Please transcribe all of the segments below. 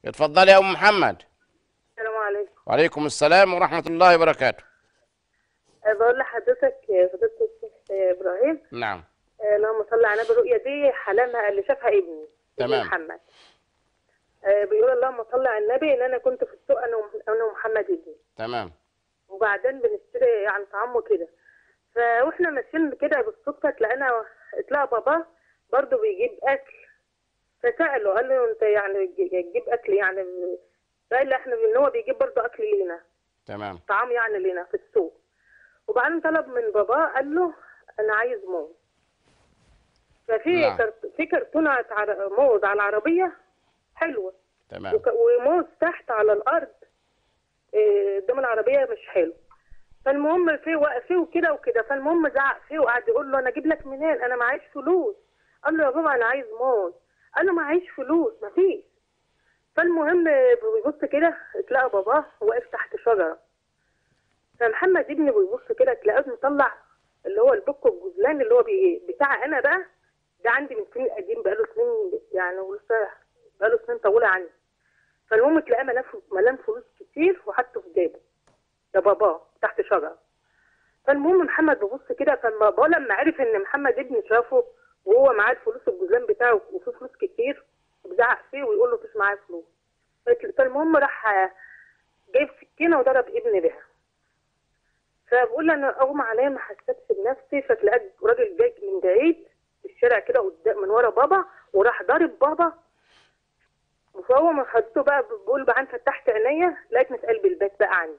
اتفضلي يا ام محمد السلام عليكم وعليكم السلام ورحمه الله وبركاته أه، بقول لحضرتك أه، فضيلة الشيخ أه، ابراهيم نعم أه، اللهم صل على النبي الرؤيا دي حلمها اللي شافها ابني ابن تمام. محمد أه، بيقول اللهم صل على النبي ان انا كنت في السوق انا وم- انا ومحمد ابني تمام وبعدين بنشتري يعني طعام وكده فاحنا ماشيين كده بالصدفه تلاقينا تلاقى بابا برضه بيجيب اكل فساله قال له انت يعني تجيب اكل يعني قال له احنا ان هو بيجيب برضه اكل لينا تمام طعام يعني لينا في السوق وبعدين طلب من باباه قال له انا عايز موز ففي نعم. كرت... في كرتونه عر- موز على العربيه حلوه تمام وك... وموز تحت على الارض إيه، قدام العربيه مش حلو فالمهم في وقف فيه وكده وكده فالمهم زعق فيه وقعد يقول له انا اجيب لك منين انا معيش فلوس قال له يا بابا انا عايز موز قال له معيش فلوس مفيش فالمهم بيبص كده تلاقى باباه واقف تحت شجره فمحمد ابني بيبص كده تلاقيه مطلع اللي هو البق الجزلان اللي هو بي... بتاع انا بقى ده عندي من سنين قديم بقاله سنين يعني ولسه بقاله سنين طويله عني فالمهم تلاقيه ملان ف- ملان فلوس كتير وحطه في جيبه ده باباه تحت شجره فالمهم محمد بيبص كده فباباه لما عرف ان محمد ابني شافه وهو معاه الفلوس الجزلان بتاعه وفيه فلوس كتير بيزعق فيه ويقول له مفيش معايا فلوس فت- فالمهم راح آه، جايب سكينه وضرب ابني بيها فبقول له انا اغمى عليا ما حسيتش بنفسي فتلاقي راجل جاي من بعيد في الشارع كده قدام من ورا بابا وراح ضارب بابا فهو ما خدته بقى بقول بعدين فتحت عينيا لقيتني في قلب البيت بقى عندي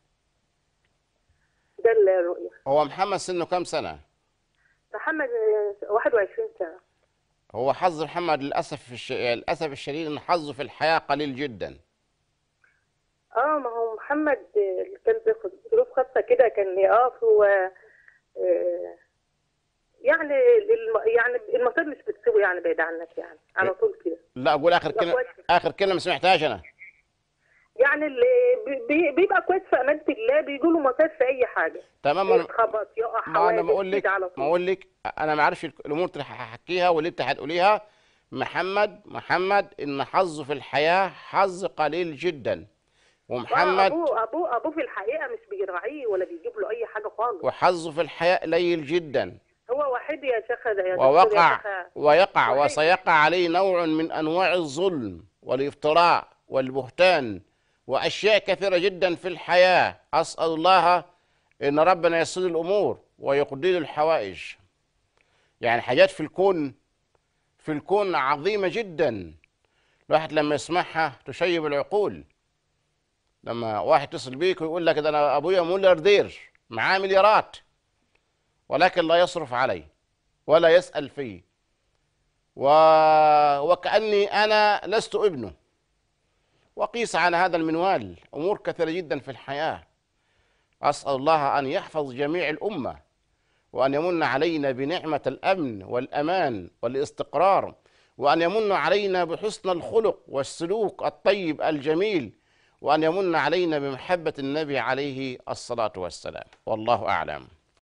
ده الرؤية هو محمد سنه كم سنه محمد آه، 21 سنة هو حظ محمد للاسف الش... للاسف الشديد ان حظه في الحياه قليل جدا اه ما هو محمد آه، اللي كان بياخد ظروف خاصة كده كان يقف و آه، يعني الم- يعني المصير مش بتسيبه يعني بعيد عنك يعني على طول كده لا اقول اخر لا، كلمه كويس. اخر كلمه ما سمعتهاش انا يعني اللي بي- بي- بيبقى كويس في امانه الله بيجوا له مصايب في اي حاجه تمام ما أنا- يتخبط يقع ما انا حوادث بقول لك كده على ما طول اقول لك انا ما اعرفش الامور اللي هحكيها واللي انت هتقوليها محمد محمد ان حظه في الحياه حظ قليل جدا آه، ومحمد ابوه ابوه ابوه في الحقيقه مش بيراعيه ولا بيجيب له اي حاجه خالص وحظه في الحياه قليل جدا هو وحيد يا شيخ يا دكتور يا ووقع شيخ ويقع وحيد. وسيقع عليه نوع من انواع الظلم والافتراء والبهتان واشياء كثيره جدا في الحياه اسال الله ان ربنا يسر الامور ويقضي له الحوائج يعني حاجات في الكون في الكون عظيمه جدا الواحد لما يسمعها تشيب العقول لما واحد يتصل بيك ويقول لك ده انا ابويا ملياردير معاه مليارات ولكن لا يصرف علي ولا يسأل فيه و... وكأني أنا لست ابنه وقيس على هذا المنوال أمور كثيرة جدا في الحياة أسأل الله أن يحفظ جميع الأمة وأن يمن علينا بنعمة الأمن والأمان والاستقرار وأن يمن علينا بحسن الخلق والسلوك الطيب الجميل وأن يمن علينا بمحبة النبي عليه الصلاة والسلام والله أعلم